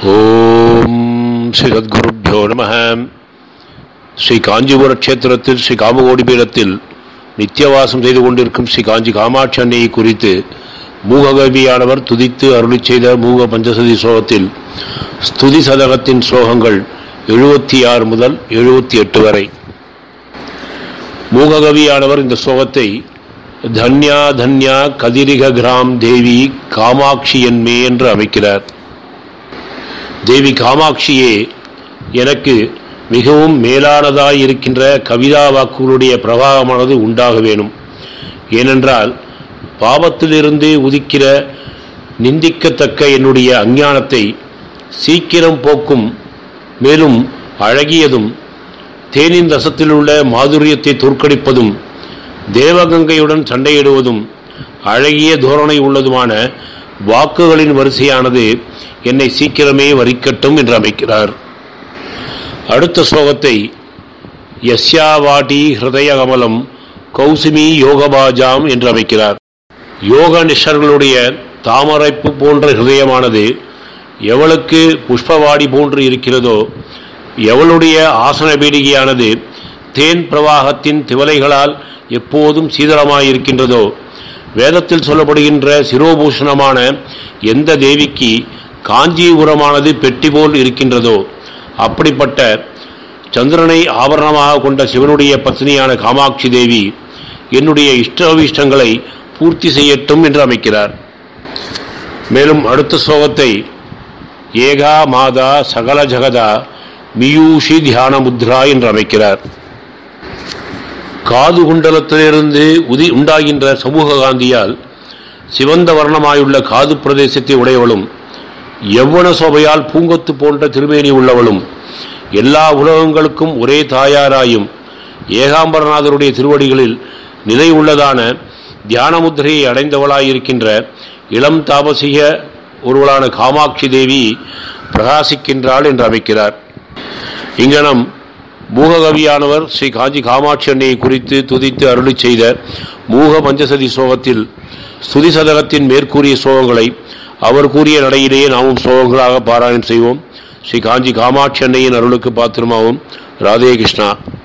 ஓம் ஸ்ரீ சத்குருப்பியோ நம ஸ்ரீ காஞ்சிபுர க்ஷேத்திரத்தில் ஸ்ரீ காமகோடி பீடத்தில் நித்தியவாசம் செய்து கொண்டிருக்கும் ஸ்ரீ காஞ்சி காமாட்சி அன்னையை குறித்து மூககவியானவர் துதித்து அருளி செய்த மூக பஞ்சசதி ஸ்லோகத்தில் ஸ்துதி சதகத்தின் ஸ்லோகங்கள் எழுபத்தி ஆறு முதல் எழுபத்தி எட்டு வரை மூககவியானவர் இந்த ஸ்லோகத்தை தன்யா தன்யா கதிரிக கிராம் தேவி காமாட்சி என்மே என்று அமைக்கிறார் தேவி காமாட்சியே எனக்கு மிகவும் மேலானதாய் இருக்கின்ற கவிதா வாக்குகளுடைய பிரவாகமானது உண்டாக வேணும் ஏனென்றால் பாவத்திலிருந்து உதிக்கிற நிந்திக்கத்தக்க என்னுடைய அஞ்ஞானத்தை சீக்கிரம் போக்கும் மேலும் அழகியதும் தேனின் ரசத்தில் உள்ள மாதுரியத்தை தோற்கடிப்பதும் தேவகங்கையுடன் சண்டையிடுவதும் அழகிய தோரணை உள்ளதுமான வாக்குகளின் வரிசையானது என்னை சீக்கிரமே வரிக்கட்டும் என்று அமைக்கிறார் அடுத்த ஸ்லோகத்தை யஸ்யாவாட்டி ஹிருதய கமலம் கௌசுமி யோகபாஜாம் என்று அமைக்கிறார் யோக நிஷ்டர்களுடைய தாமரைப்பு போன்ற ஹிருதயமானது எவளுக்கு புஷ்பவாடி போன்று இருக்கிறதோ எவளுடைய ஆசன பீடிகையானது தேன் பிரவாகத்தின் திவலைகளால் எப்போதும் சீதளமாயிருக்கின்றதோ வேதத்தில் சொல்லப்படுகின்ற சிரோபூஷணமான எந்த தேவிக்கு காஞ்சிபுரமானது பெட்டி போல் இருக்கின்றதோ அப்படிப்பட்ட சந்திரனை ஆபரணமாக கொண்ட சிவனுடைய பத்னியான காமாட்சி தேவி என்னுடைய இஷ்டாபிஷ்டங்களை பூர்த்தி செய்யட்டும் என்று அமைக்கிறார் மேலும் அடுத்த ஸ்லோகத்தை ஏகா மாதா சகல ஜகதா மியூஷி தியான முத்ரா என்று அமைக்கிறார் காது குண்டலத்திலிருந்து உதி உண்டாகின்ற சமூக காந்தியால் சிவந்த வர்ணமாயுள்ள காது பிரதேசத்தை உடையவளும் எவ்வன சோபையால் பூங்கொத்து போன்ற திருமேனி உள்ளவளும் எல்லா உலகங்களுக்கும் ஒரே தாயாராயும் ஏகாம்பரநாதருடைய திருவடிகளில் நிலை உள்ளதான தியானமுத்திரையை அடைந்தவளாயிருக்கின்ற இளம் தாபசிக ஒருவளான காமாட்சி தேவி பிரகாசிக்கின்றாள் என்று அமைக்கிறார் இங்கனம் மூககவியானவர் ஸ்ரீ காஞ்சி காமாட்சி அன்னையை குறித்து துதித்து அருளி செய்த மூக பஞ்சசதி சோகத்தில் ஸ்துதி சதகத்தின் மேற்கூறிய சோகங்களை அவர் கூறிய நடையிலேயே நாமும் சோகங்களாக பாராயணம் செய்வோம் ஸ்ரீ காஞ்சி காமாட்சி அன்னையின் அருளுக்கு பாத்திரமாவும் ராதே கிருஷ்ணா